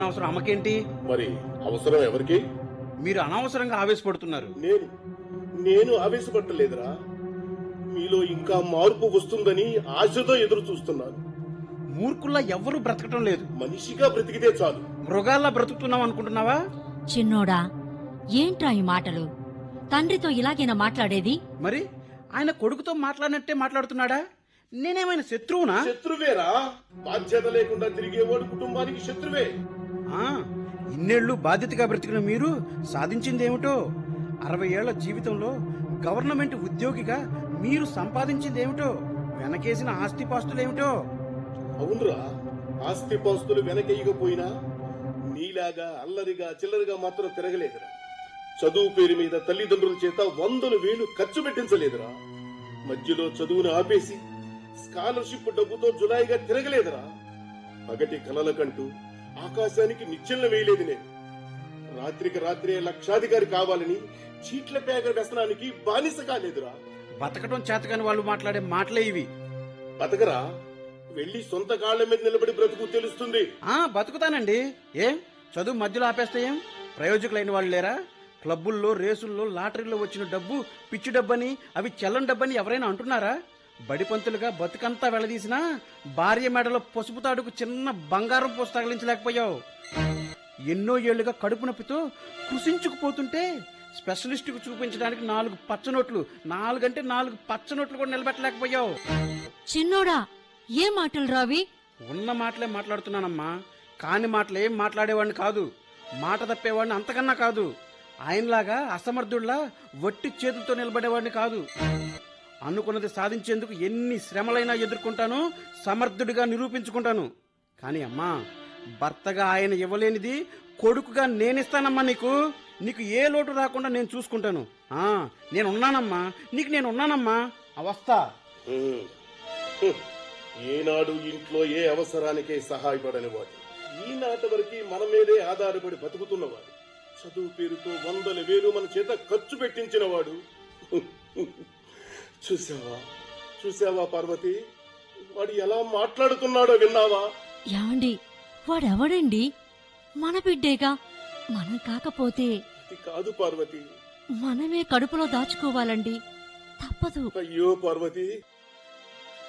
అవసరం అమ్మకేంటి మరి అవసరం ఎవరికి మీరు అనవసరంగా ఆవేశపడుతున్నారు నేను నేను ఆవేశపట్టలేదురా మీలో ఇంకా మార్పు వస్తుందని ఆశతో ఎదురు చూస్తున్నాను మూర్ఖుల్లా ఎవ్వరూ బ్రతకటం లేదు మనిషిగా బ్రతికితే చాలు మృగాల్లా బ్రతుకుతున్నాం అనుకుంటున్నావా చిన్నోడా ఏంట్రా ఈ మాటలు తండ్రితో ఇలాగేనా మాట్లాడేది మరి ఆయన కొడుకుతో మాట్లాడినట్టే మాట్లాడుతున్నాడా నేనేమైనా శత్రువునా శత్రువేరా బాధ్యత లేకుండా తిరిగేవాడు కుటుంబానికి శత్రువే ఆ, ఇన్నేళ్లు బాధ్యతగా బ్రతికిన మీరు సాధించిందేమిటో అరవై ఏళ్ల జీవితంలో గవర్నమెంట్ ఉద్యోగిగా మీరు సంపాదించిందేమిటో వెనకేసిన ఆస్తిపాస్తులేమిటో అవునరా ఆస్తి పాస్తులు వెనకేయకపోయినా నీలాగా అల్లరిగా చిల్లరిగా మాత్రం తిరగలేదురా చదువు పేరు మీద తల్లిదండ్రుల చేత వందల వేలు ఖర్చు పెట్టించలేదురా మధ్యలో చదువును ఆపేసి స్కాలర్షిప్ డబ్బుతో జులాయిగా తిరగలేదురా పగటి కలలకంటూ ఆకాశానికి నిచ్చెన వేయలేదు నేను రాత్రికి రాత్రే లక్షాధికారి కావాలని చీట్ల పేగ వ్యసనానికి బానిస కాలేదురా బతకటం చేతకాని వాళ్ళు మాట్లాడే మాటలే ఇవి బతకరా వెళ్లి సొంత కాళ్ల మీద నిలబడి బ్రతుకు తెలుస్తుంది ఆ బతుకుతానండి ఏం చదువు మధ్యలో ఆపేస్తే ఏం ప్రయోజకులైన వాళ్ళు లేరా క్లబ్బుల్లో రేసుల్లో లాటరీలో వచ్చిన డబ్బు పిచ్చి డబ్బని అవి చెల్లని డబ్బని ఎవరైనా అంటున్నారా బడిపంతులుగా బతుకంతా వెళ్లదీసినా భార్య మెడలో పసుపు తాడుకు చిన్న బంగారం పోసి తగిలించలేకపోయావు ఎన్నో ఏళ్లుగా కడుపు నొప్పితో కృషించుకుపోతుంటే స్పెషలిస్టుకు చూపించడానికి నాలుగు పచ్చనోట్లు నాలుగంటే నాలుగు పచ్చనోట్లు కూడా నిలబెట్టలేకపోయావు చిన్నోడా ఏ మాటలు రావి ఉన్న మాటలే మాట్లాడుతున్నానమ్మా కాని మాటలే మాట్లాడేవాడిని కాదు మాట తప్పేవాడిని అంతకన్నా కాదు ఆయనలాగా అసమర్థుల్లా వట్టి చేతులతో నిలబడేవాడిని కాదు అనుకున్నది సాధించేందుకు ఎన్ని శ్రమలైనా ఎదుర్కొంటాను సమర్థుడిగా నిరూపించుకుంటాను కానీ అమ్మా భర్తగా ఆయన ఇవ్వలేనిది కొడుకుగా నేనిస్తానమ్మా నీకు నీకు ఏ లోటు రాకుండా నేను చూసుకుంటాను ఆ నేనున్నానమ్మా నీకు నేను ఉన్నానమ్మా అవస్థ హ్మ్. హ్మ్. ఏనాడు ఇంట్లో ఏ అవసరానికే సహాయపడని వాడు ఈనాటి వరకు మన మీదే ఆధారపడి బతుకుతున్నవాడు చదువు పేరుతో వందల వేలు మన చేత ఖర్చు పెట్టించిన వాడు చూసావా చూసావా పార్వతి వాడు ఎలా మాట్లాడుతున్నాడో విన్నావా యాండి వాడెవడండి మన బిడ్డేగా మనం కాకపోతే ఇది కాదు పార్వతి మనమే కడుపులో దాచుకోవాలండి తప్పదు అయ్యో పార్వతి